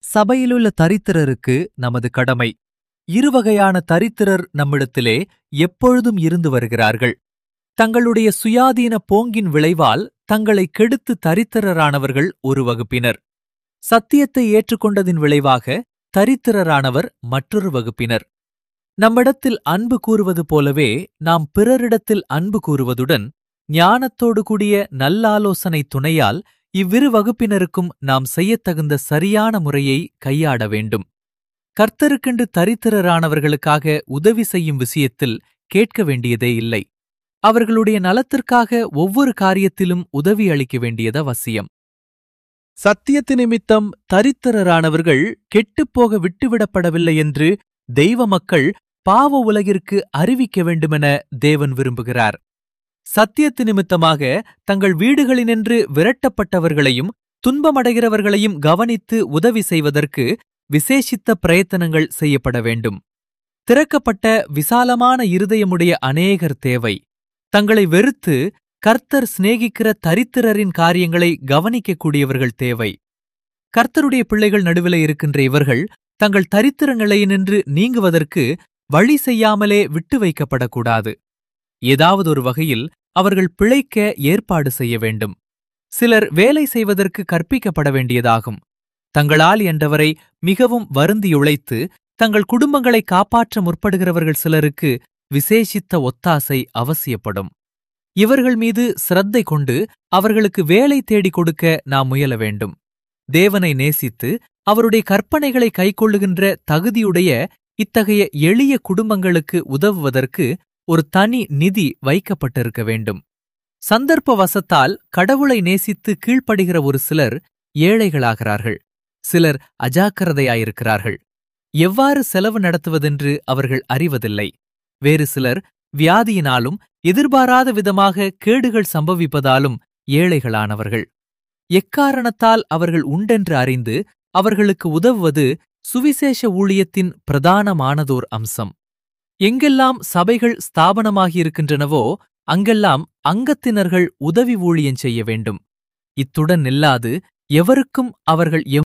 சபையிலுள்ள தரித்திரருக்கு நமது கடமை இருவகையான தரித்திரர் நம்மிடத்திலே எப்பொழுதும் இருந்து வருகிறார்கள் தங்களுடைய சுயாதீன போங்கின் விளைவால் தங்களை கெடுத்து தரித்திரரானவர்கள் ஒரு வகுப்பினர் சத்தியத்தை ஏற்றுக்கொண்டதின் விளைவாக தரித்திரரானவர் மற்றொரு வகுப்பினர் நம்மிடத்தில் அன்பு கூறுவது போலவே நாம் பிறரிடத்தில் அன்பு கூறுவதுடன் ஞானத்தோடு கூடிய நல்லாலோசனை துணையால் இவ்விரு வகுப்பினருக்கும் நாம் செய்யத்தகுந்த சரியான முறையை கையாட வேண்டும் கர்த்தருக்கென்று தரித்திரரானவர்களுக்காக உதவி செய்யும் விஷயத்தில் கேட்க வேண்டியதே இல்லை அவர்களுடைய நலத்திற்காக ஒவ்வொரு காரியத்திலும் உதவி அளிக்க வேண்டியது அவசியம் சத்தியத்து நிமித்தம் தரித்திரரானவர்கள் கெட்டுப்போக விட்டுவிடப்படவில்லை என்று தெய்வ மக்கள் பாவ உலகிற்கு அறிவிக்க வேண்டுமென தேவன் விரும்புகிறார் சத்தியத்து நிமித்தமாக தங்கள் வீடுகளினின்று விரட்டப்பட்டவர்களையும் துன்பமடைகிறவர்களையும் கவனித்து உதவி செய்வதற்கு விசேஷித்த பிரயத்தனங்கள் செய்யப்பட வேண்டும் திறக்கப்பட்ட விசாலமான இருதயமுடைய அநேகர் தேவை தங்களை வெறுத்து கர்த்தர் சிநேகிக்கிற தரித்திரரின் காரியங்களை கவனிக்கக்கூடியவர்கள் தேவை கர்த்தருடைய பிள்ளைகள் நடுவிலே இருக்கின்ற இவர்கள் தங்கள் தரித்திர நிலையினின்று நீங்குவதற்கு வழி செய்யாமலே விட்டு வைக்கப்படக்கூடாது ஏதாவது ஒரு வகையில் அவர்கள் பிழைக்க ஏற்பாடு செய்ய வேண்டும் சிலர் வேலை செய்வதற்கு கற்பிக்கப்பட வேண்டியதாகும் தங்களால் என்றவரை மிகவும் வருந்தியுழைத்து தங்கள் குடும்பங்களை காப்பாற்ற முற்படுகிறவர்கள் சிலருக்கு விசேஷித்த ஒத்தாசை அவசியப்படும் இவர்கள் மீது சிரத்தை கொண்டு அவர்களுக்கு வேலை தேடிக் கொடுக்க நாம் முயல வேண்டும் தேவனை நேசித்து அவருடைய கற்பனைகளை கைக்கொள்ளுகின்ற தகுதியுடைய இத்தகைய எளிய குடும்பங்களுக்கு உதவுவதற்கு ஒரு தனி நிதி வைக்கப்பட்டிருக்க வேண்டும் சந்தர்ப்ப வசத்தால் கடவுளை நேசித்து கீழ்ப்படுகிற ஒரு சிலர் ஏழைகளாகிறார்கள் சிலர் அஜாக்கிரதையாயிருக்கிறார்கள் எவ்வாறு செலவு நடத்துவதென்று அவர்கள் அறிவதில்லை வேறு சிலர் வியாதியினாலும் எதிர்பாராத விதமாக கேடுகள் சம்பவிப்பதாலும் ஏழைகளானவர்கள் எக்காரணத்தால் அவர்கள் உண்டென்று அறிந்து அவர்களுக்கு உதவுவது சுவிசேஷ ஊழியத்தின் பிரதானமானதோர் அம்சம் எங்கெல்லாம் சபைகள் ஸ்தாபனமாகியிருக்கின்றனவோ அங்கெல்லாம் அங்கத்தினர்கள் உதவி ஊழியம் செய்ய வேண்டும் இத்துடன் நில்லாது எவருக்கும் அவர்கள்